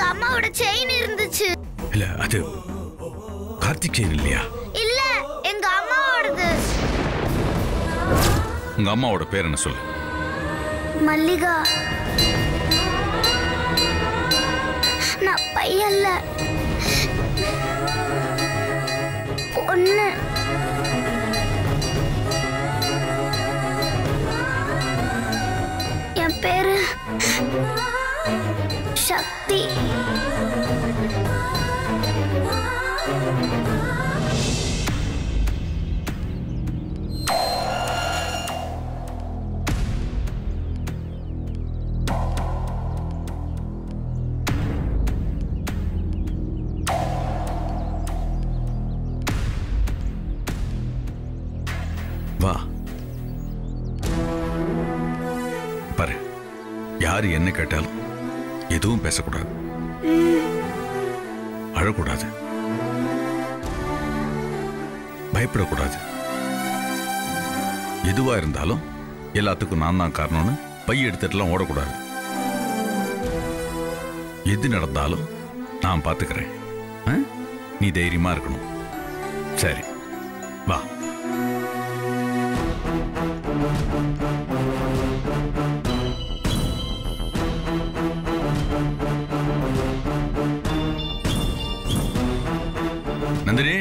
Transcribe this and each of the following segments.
அம்மாவோட செயின் இருந்துச்சு இல்ல அது கார்த்திக் செயின் இல்லையா இல்ல எங்க அம்மாவோடது உங்க அம்மாவோட பேர் என்ன சொல்லு மல்லிகா நான் பையன்ல பொண்ணு என் பேரு சக்தி வா பாரு யார் என்ன கேட்டாலும் எதுவும் பேசக்கூடாது அழக்கூடாது பயப்படக்கூடாது எதுவா இருந்தாலும் எல்லாத்துக்கும் நான் தான் காரணம்னு பை எடுத்துட்டுலாம் ஓடக்கூடாது எது நடந்தாலும் நான் பார்த்துக்கிறேன் ஆ? நீ தைரியமா இருக்கணும் சரி வா நந்தினி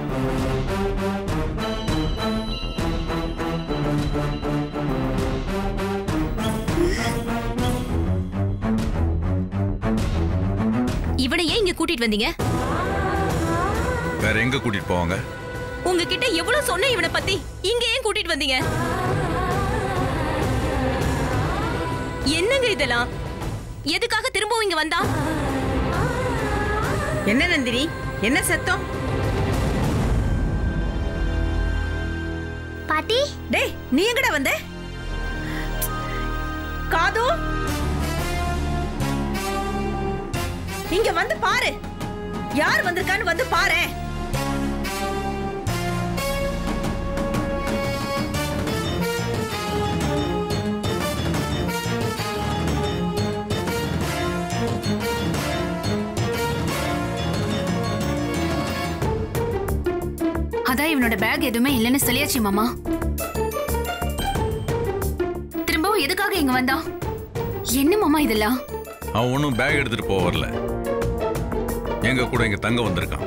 இவனை ஏன் இங்க கூட்டிட்டு வந்தீங்க வேற எங்க கூட்டிட்டு போவாங்க உங்ககிட்ட எவ்வளவு சொன்னேன் இவனை பத்தி இங்க ஏன் கூட்டிட்டு வந்தீங்க என்னங்க இதெல்லாம் எதுக்காக திரும்பவும் இங்க வந்தா என்ன நந்தினி என்ன சத்தம் பாட்டி டேய் நீ எங்கடா வந்த காது இங்க வந்து பாரு யார் வந்திருக்கான்னு வந்து பாரு அதான் இவனோட பேக் எதுவுமே இல்லைன்னு சொல்லியாச்சு மாமா திரும்பவும் எதுக்காக இங்க வந்தான் என்ன மாமா இதெல்லாம் அவன் ஒன்றும் பேக் எடுத்துட்டு போக வரல எங்க கூட இங்க தங்க வந்திருக்கான்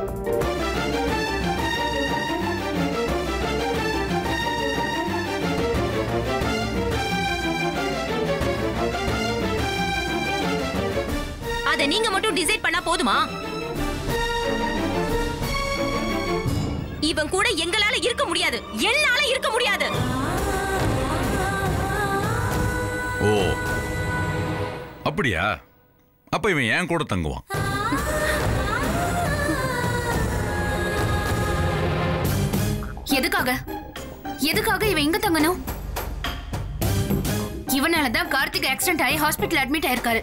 அத நீங்க மட்டும் டிசைட் பண்ணா போதுமா இவன் கூட எங்களால இருக்க முடியாது என்னால இருக்க முடியாது ஓ அப்படியா அப்ப இவன் என் கூட தங்குவான் எதுக்காக எதுக்காக இவன் எங்க தங்கணும் இவனால தான் கார்த்திக் ஆக்சிடென்ட் ஆகி ஹாஸ்பிட்டல் அட்மிட் ஆயிருக்காரு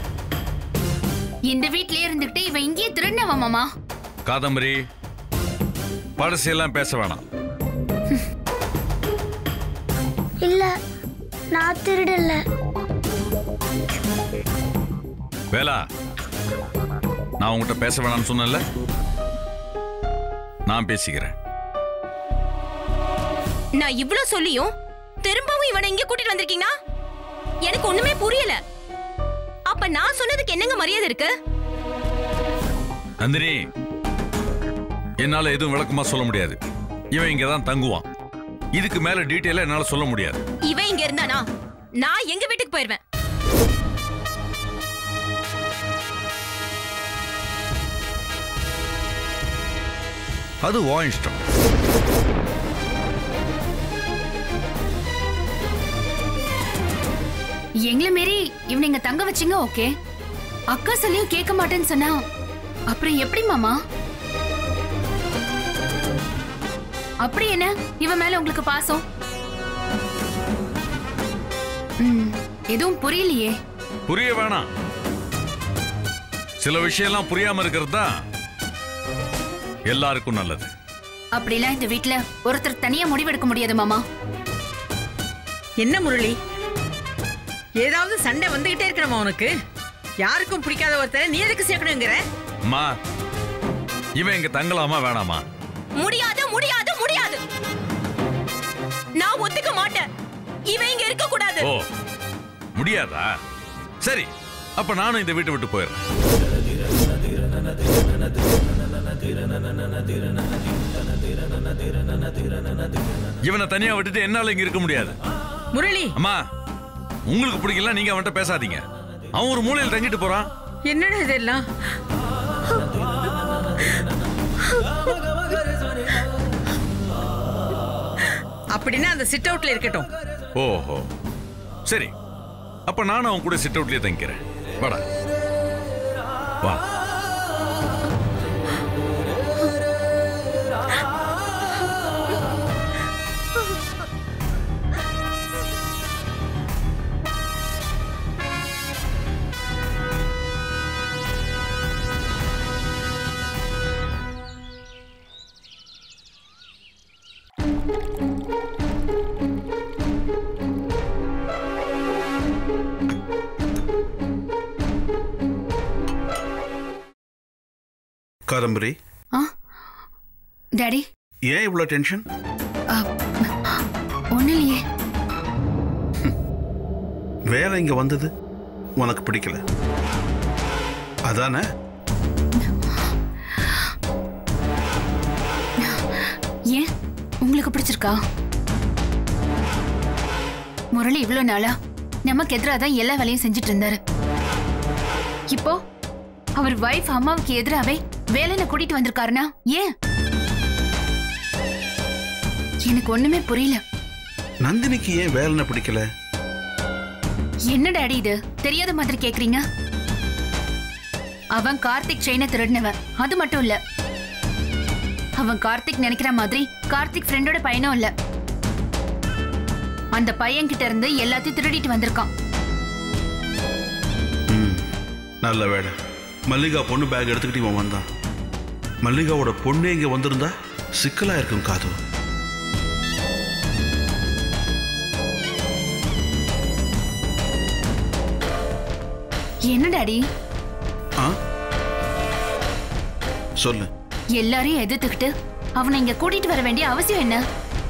இந்த வீட்லயே இருந்துகிட்டு இவன் இங்கேயே திருடினவன் மாமா காதம்பரி பழசையெல்லாம் பேச வேணாம் இல்ல நான் திருடல வேலா நான் உங்ககிட்ட பேச வேணாம்னு சொன்னேன்ல நான் பேசிக்கிறேன் நான் இவ்ளோ சொல்லியும் திரும்பவும் இவனை இங்க கூட்டிட்டு வந்திருக்கீங்கன்னா எனக்கு ஒண்ணுமே புரியல அப்ப நான் சொன்னதுக்கு என்னங்க மரியாதை இருக்கு நந்தினி என்னால எதுவும் விளக்கமா சொல்ல முடியாது இவன் இங்க தான் தங்குவான் இதுக்கு மேல டீட்டெயிலா என்னால சொல்ல முடியாது இவன் இங்க இருந்தானா நான் எங்க வீட்டுக்கு போயிருவேன் அது உன் இஷ்டம் எங்களை மாரி இவனை இங்க தங்க வச்சீங்க ஓகே அக்கா சொல்லியும் கேட்க மாட்டேன்னு சொன்னா அப்புறம் எப்படி மாமா அப்படி என்ன இவன் மேல உங்களுக்கு பாசம் ம், எதுவும் புரியலையே புரிய வேணாம் சில விஷயம்லாம் புரியாம இருக்கிறது தான் எல்லாருக்கும் நல்லது அப்படிலாம் இந்த வீட்ல ஒருத்தர் தனியா முடிவெடுக்க முடியாது மாமா என்ன முரளி ஏதாவது சண்டை வந்துகிட்டே இருக்கணுமா உனக்கு யாருக்கும் பிடிக்காத ஒருத்தரை நீ எதுக்கு சேர்க்கணுங்கிற அம்மா இவன் இங்க தங்கலாமா வேணாமா முடியாது முடியாது முடியாது நான் ஒத்துக்க மாட்டேன் இவன் இங்க இருக்க கூடாது ஓ முடியாதா சரி அப்ப நானும் இந்த வீட்டை விட்டு போயிடுறேன் இவனை தனியா விட்டுட்டு என்னால இங்க இருக்க முடியாது முரளி அம்மா உங்களுக்கு பிடிக்கல நீங்க அவன்கிட்ட பேசாதீங்க அவன் ஒரு மூலையில் தங்கிட்டு போறான் என்னடா இதெல்லாம் அப்படின்னா அந்த சிட் அவுட்ல இருக்கட்டும் ஓஹோ சரி அப்ப நானும் அவன் கூட சிட் அவுட்லயே தங்கிக்கிறேன் வாடா வா காதம்பரி ஆ டாடி ஏன் இவ்வளோ டென்ஷன் ஒன்றும் இல்லையே வேலை இங்க வந்தது உனக்கு பிடிக்கல அதானே ஏன் உங்களுக்கு பிடிச்சிருக்கா முரளி இவ்வளோ நாளா நமக்கு எதிராக தான் எல்லா வேலையும் செஞ்சுட்டு இருந்தாரு இப்போ அவர் வைஃப் அம்மாவுக்கு எதிராவே வேலையில கூட்டிட்டு வந்திருக்காருனா ஏன் எனக்கு ஒண்ணுமே புரியல நந்தினிக்கு ஏன் வேலைன்னு பிடிக்கல என்ன டாடி இது தெரியாத மாதிரி கேக்குறீங்க அவன் கார்த்திக் செயினை திருடினவன் அது மட்டும் இல்ல அவன் கார்த்திக் நினைக்கிற மாதிரி கார்த்திக் ஃப்ரெண்டோட பையனும் இல்ல அந்த பையன் கிட்ட இருந்து எல்லாத்தையும் திருடிட்டு வந்திருக்கான் ம் நல்ல வேலை மல்லிகா பொண்ணு பேக் எடுத்துக்கிட்டு இவன் வந்தான் மல்லிகாவோட பொண்ணு இங்க வந்திருந்தா சிக்கலா இருக்கும் காது என்ன டாடி ஆ சொல்லு எல்லாரையும் எதிர்த்துக்கிட்டு அவனை இங்க கூட்டிட்டு வர வேண்டிய அவசியம் என்ன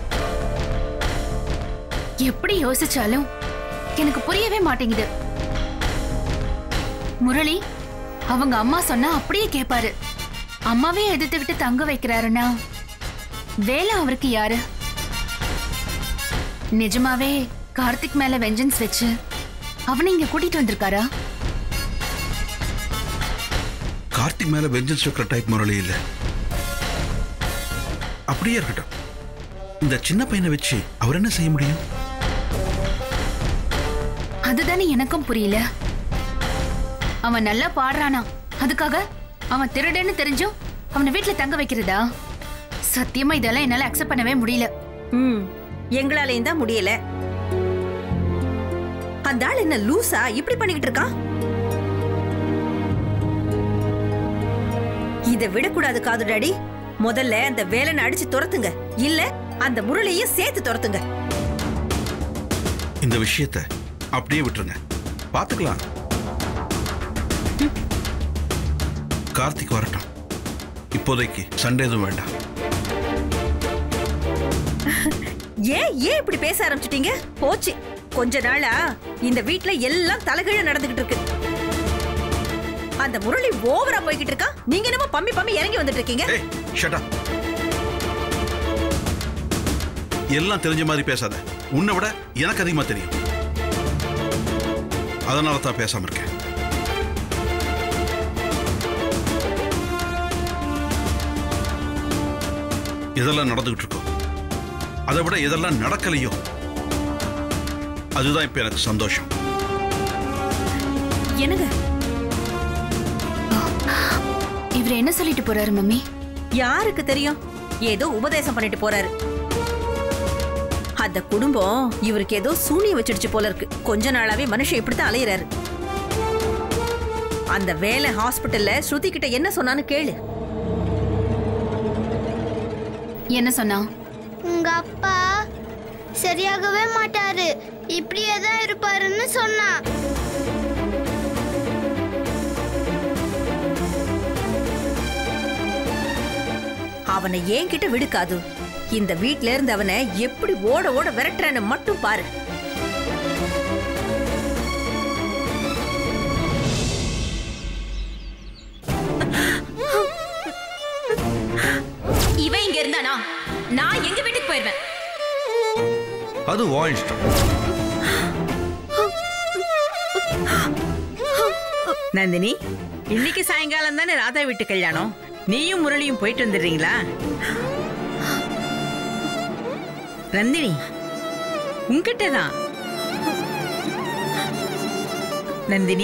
எப்படி யோசிச்சாலும் எனக்கு புரியவே மாட்டேங்குது முரளி அவங்க அம்மா சொன்னா அப்படியே கேட்பாரு அம்மாவே எதிர்த்துக்கிட்டு தங்க வைக்கிறாருன்னா வேலை அவருக்கு யாரு நிஜமாவே கார்த்திக் மேல வெஞ்சன்ஸ் வச்சு அவனை இங்க கூட்டிட்டு வந்திருக்காரா கார்த்திக் மேல வெஞ்சன்ஸ் வைக்கிற டைப் முரளி இல்ல அப்படியே இருக்கட்டும் இந்த சின்ன பையனை வச்சு அவர் என்ன செய்ய முடியும் அதுதானே எனக்கும் புரியல அவன் நல்லா பாடுறானா அதுக்காக அவன் திருடன்னு தெரிஞ்சும் அவனை வீட்ல தங்க வைக்கிறதா சத்தியமா இதெல்லாம் என்னால அக்செப்ட் பண்ணவே முடியல ம் எங்களாலையும் தான் முடியல அந்த ஆள் என்ன லூசா இப்படி பண்ணிக்கிட்டு இருக்கான் இத விடக்கூடாது காது டாடி முதல்ல அந்த வேலனை அடிச்சு துரத்துங்க இல்ல அந்த முரளியும் சேர்த்து துரத்துங்க இந்த விஷயத்த அப்படியே விட்டுருங்க பார்த்துக்கலாம் கார்த்திக் வரட்டும் இப்போதைக்கு சண்டே எதுவும் வேண்டாம் ஏன் ஏன் இப்படி பேச ஆரம்பிச்சிட்டீங்க போச்சு கொஞ்ச நாளா இந்த வீட்ல எல்லாம் தலைகீழ நடந்துகிட்டு இருக்கு அந்த முரளி ஓவரா போய்கிட்டு இருக்கான் நீங்க என்னமோ பம்மி பம்மி இறங்கி வந்துட்டு இருக்கீங்க ஏய் ஷட் அப் எல்லாம் தெரிஞ்ச மாதிரி பேசாத உன்னை விட எனக்கு அதிகமா தெரியும் அதனால தான் பேசாம இருக்கேன் இதெல்லாம் நடந்துகிட்டு இருக்கோம் அதை விட இதெல்லாம் நடக்கலையோ அதுதான் இப்ப எனக்கு சந்தோஷம் என்னங்க இவர் என்ன சொல்லிட்டு போறாரு மம்மி யாருக்கு தெரியும் ஏதோ உபதேசம் பண்ணிட்டு போறாரு அந்த குடும்பம் இவருக்கு ஏதோ சூனியம் வச்சிடுச்சு போல இருக்கு கொஞ்ச நாளாவே மனுஷன் இப்படித்தான் அலையிறாரு அந்த வேலை ஹாஸ்பிட்டல்ல ஸ்ருதி கிட்ட என்ன சொன்னான்னு கேளு என்ன சொன்னா உங்க அப்பா சரியாகவே மாட்டாரு இப்படியே தான் இருப்பாருன்னு சொன்னான் அவனை என்கிட்ட விடுக்காது இந்த வீட்ல இருந்து அவனை எப்படி ஓட ஓட விரட்டுறேன்னு மட்டும் பாரு இவன் இங்க இருந்தானா நான் எங்க வீட்டுக்கு போயிருவேன் அது ஓ இஷ்டம் நந்தினி இன்னைக்கு சாயங்காலம் தானே ராதா வீட்டு கல்யாணம் நீயும் முரளியும் போயிட்டு வந்துடுறீங்களா நந்தினி உன்கிட்ட தான் நந்தினி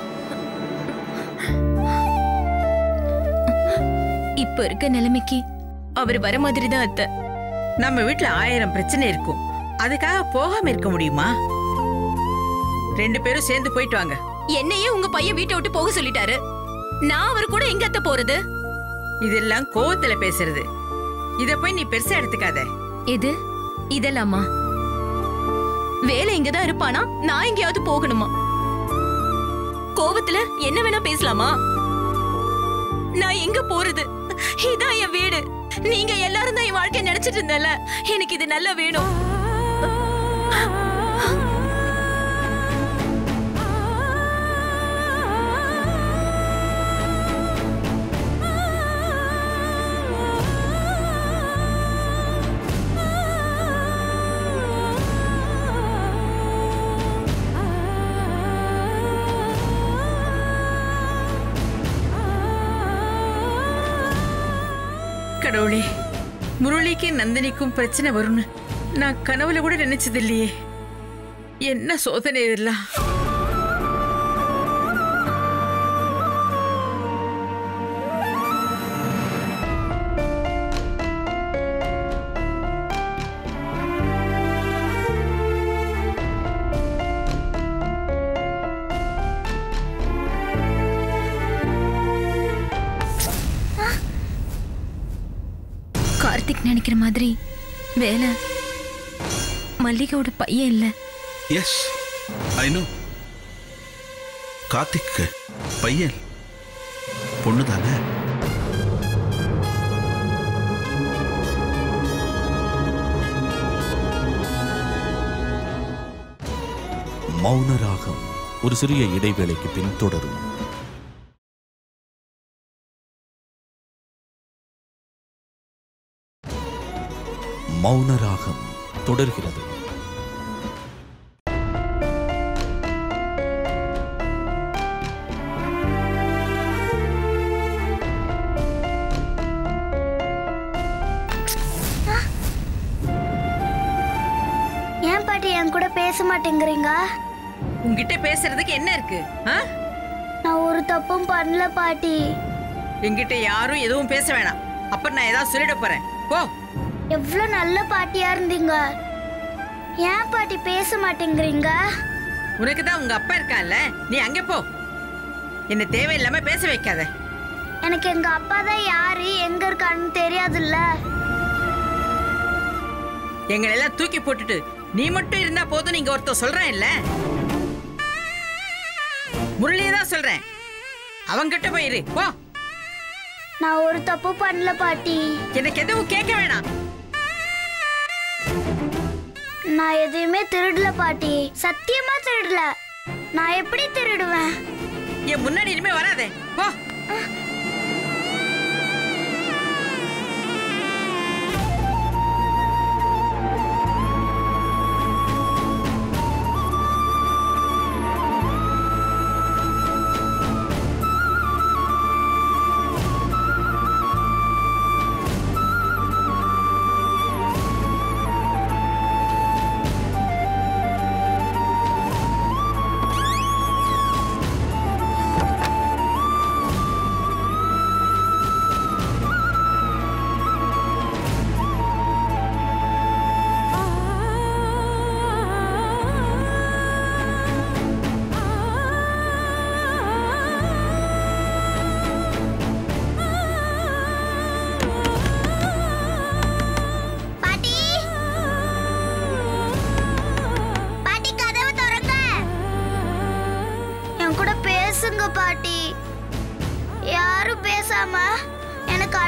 இப்ப இருக்க நிலைமைக்கு அவர் வர மாதிரி தான் அத்தை நம்ம வீட்ல ஆயிரம் பிரச்சனை இருக்கும் அதுக்காக போகாம இருக்க முடியுமா ரெண்டு பேரும் சேர்ந்து போயிட்டு வாங்க என்னையே உங்க பையன் வீட்டை விட்டு போக சொல்லிட்டாரு நான் அவர் கூட எங்க அத்தை போறது இதெல்லாம் கோவத்துல பேசுறது இத போய் நீ பெருசா எடுத்துக்காத எது இதெல்லாமா வேலை இங்கதான் இருப்பானா நான் எங்கேயாவது போகணுமா கோவத்துல என்ன வேணா பேசலாமா நான் எங்க போறது இதான் என் வீடு நீங்க எல்லாரும் தான் என் வாழ்க்கை நினைச்சிட்டு இருந்தல எனக்கு இது நல்லா வேணும் கடவுளே முரளிக்கு நந்தினிக்கும் பிரச்சனை வரும்னு நான் கனவுல கூட நினைச்சது இல்லையே என்ன சோதனை இதெல்லாம் கார்த்திக் நினைக்கிற மாதிரி வேலை மல்லிகையோட பையன் இல்ல எஸ் ஐ நோ கார்த்திக் பையன் பொண்ணு தானே மௌனராகம் ஒரு சிறிய இடைவேளைக்கு பின் தொடரும் மௌனராகம் தொடர்கிறது ஏன் பாட்டி என் கூட பேச மாட்டேங்கிறீங்க உன்கிட்ட பேசுறதுக்கு என்ன இருக்கு ஆ? நான் ஒரு தப்பும் பண்ணல பாட்டி என்கிட்ட யாரும் எதுவும் பேச வேணாம் அப்புறம் நான் ஏதாவது சொல்லிட போறேன் போ எவ்வளோ நல்ல பாட்டியா இருந்தீங்க ஏன் பாட்டி பேச மாட்டேங்கிறீங்க உனக்கு தான் உங்க அப்பா இருக்கான்ல நீ அங்க போ என்ன தேவையில்லாம பேச வைக்காத எனக்கு எங்க அப்பா தான் யாரு எங்க இருக்கான்னு தெரியாதுல்ல எங்களை எல்லாம் தூக்கி போட்டுட்டு நீ மட்டும் இருந்தா போதும் நீங்க ஒருத்தர் சொல்றேன் இல்ல முரளியை தான் சொல்றேன் அவங்கிட்ட போயிரு போ நான் ஒரு தப்பு பண்ணல பாட்டி எனக்கு எதுவும் கேட்க வேணாம் நான் எதையுமே திருடல பாட்டி சத்தியமா திருடல நான் எப்படி திருடுவேன் என் முன்னாடி இனிமே வராதே போ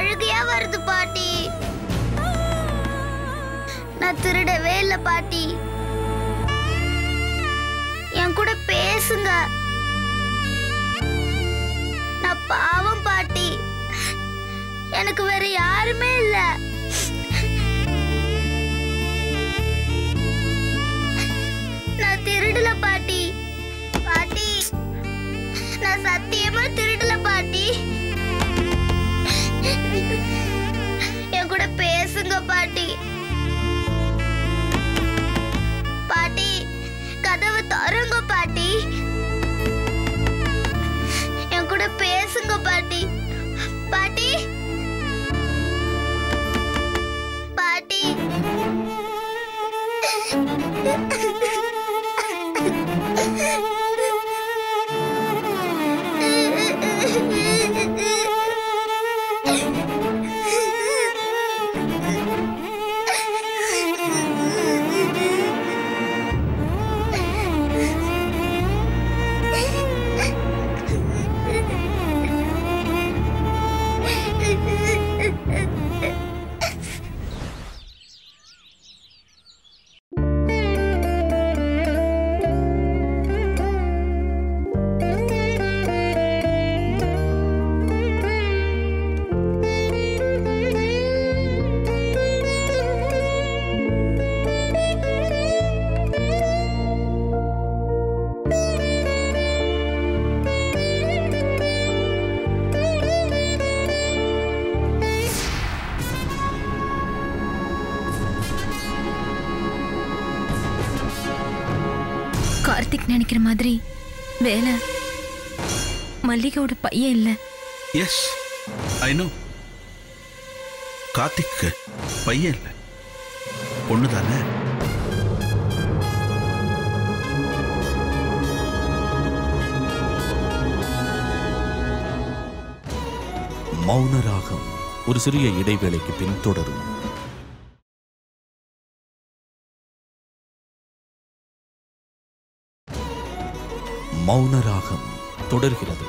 அழுகையா வருது பாட்டி நான் திருடவே இல்ல பாட்டி என் கூட பேசுங்க நான் பாவம் பாட்டி எனக்கு வேற யாருமே இல்ல நான் திருடல பாட்டி பாட்டி நான் சத்தியமா திருடல பாட்டி என் கூட பேசுங்க பாட்டி பாட்டி கதவு திறங்க பாட்டி என் கூட பேசுங்க பாட்டி பாட்டி பாட்டி கார்த்திக் நினைக்கிற மாதிரி வேலை மல்லிகையோட பையன் இல்ல எஸ் ஐ நோ கார்த்திக்கு பையன் இல்லை பொண்ணு தானே மௌனராகம் ஒரு சிறிய இடைவேளைக்கு பின் தொடரும் மௌனராகம் தொடர்கிறது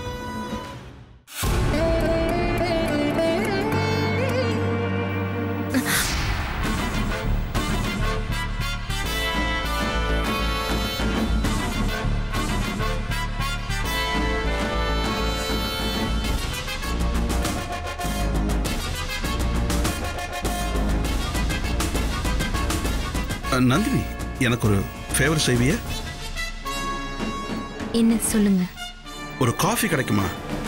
அஹ், நந்தினி எனக்கு ஒரு ஃபேவர் செய்விய என்ன சொல்லுங்க ஒரு காஃபி கிடைக்குமா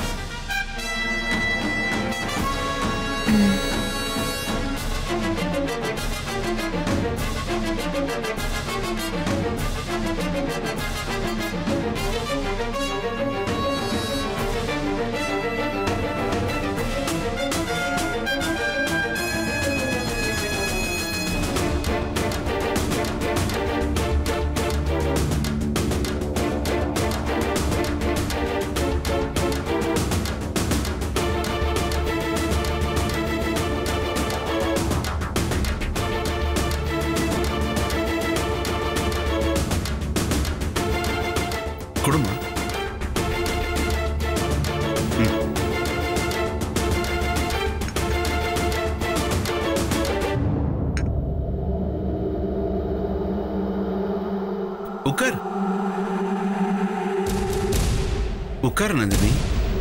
கொடுமா ம். உட்கார் உட்கார் நந்தினி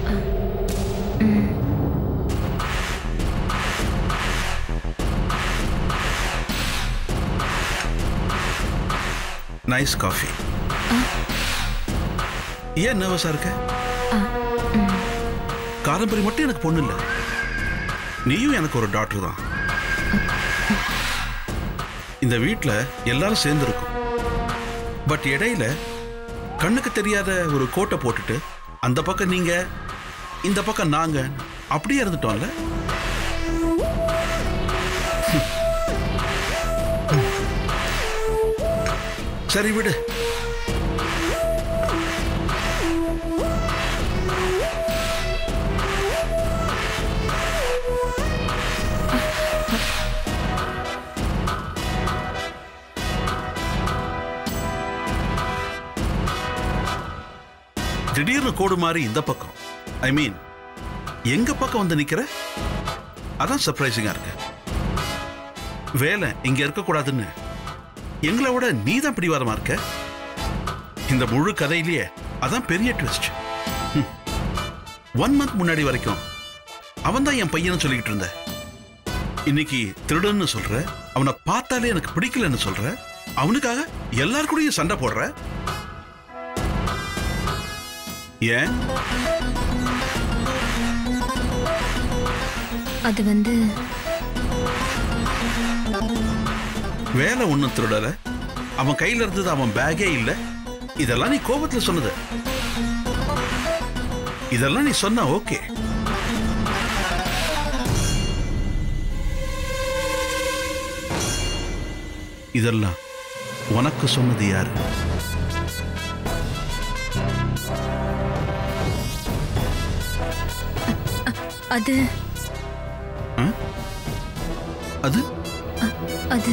நைஸ் காஃபி ஏன் நர்வஸா இருக்க காதம்பரி மட்டும் எனக்கு பொண்ணு இல்ல நீயும் எனக்கு ஒரு டாக்டர் தான் இந்த வீட்ல எல்லாரும் சேர்ந்து இருக்கும் பட் இடையில கண்ணுக்கு தெரியாத ஒரு கோட்டை போட்டுட்டு அந்த பக்கம் நீங்க இந்த பக்கம் நாங்க அப்படியே இருந்துட்டோம்ல சரி விடு திடீர்னு கோடு மாறி இந்த பக்கம் ஐ மீன் எங்க பக்கம் வந்து நிக்கிற அதான் சர்ப்ரைசிங்கா இருக்கு வேலை இங்க இருக்கக்கூடாதுன்னு எங்களை விட நீ தான் பிடிவாதமா இருக்க இந்த முழு கதையிலேயே அதான் பெரிய ட்விஸ்ட் ஒன் மந்த் முன்னாடி வரைக்கும் அவன் தான் என் பையனை சொல்லிக்கிட்டு இருந்த இன்னைக்கு திருடன்னு சொல்ற அவனை பார்த்தாலே எனக்கு பிடிக்கலன்னு சொல்ற அவனுக்காக எல்லார் கூடயும் சண்டை போடுற ஏன் அது வந்து வேலை ஒண்ணும் திருடல அவன் கையில இருந்தது அவன் பேக்கே இல்ல இதெல்லாம் நீ கோபத்துல சொன்னது இதெல்லாம் நீ சொன்ன ஓகே இதெல்லாம் உனக்கு சொன்னது யாரு அது அது அது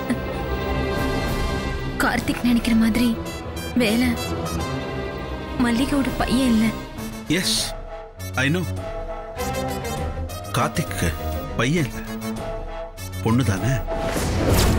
கார்த்திக் நினைக்கிற மாதிரி வேலை மல்லிகையோட பையன் இல்லை எஸ் ஐ நோ கார்த்திக் பையன் இல்ல பொண்ணு தானே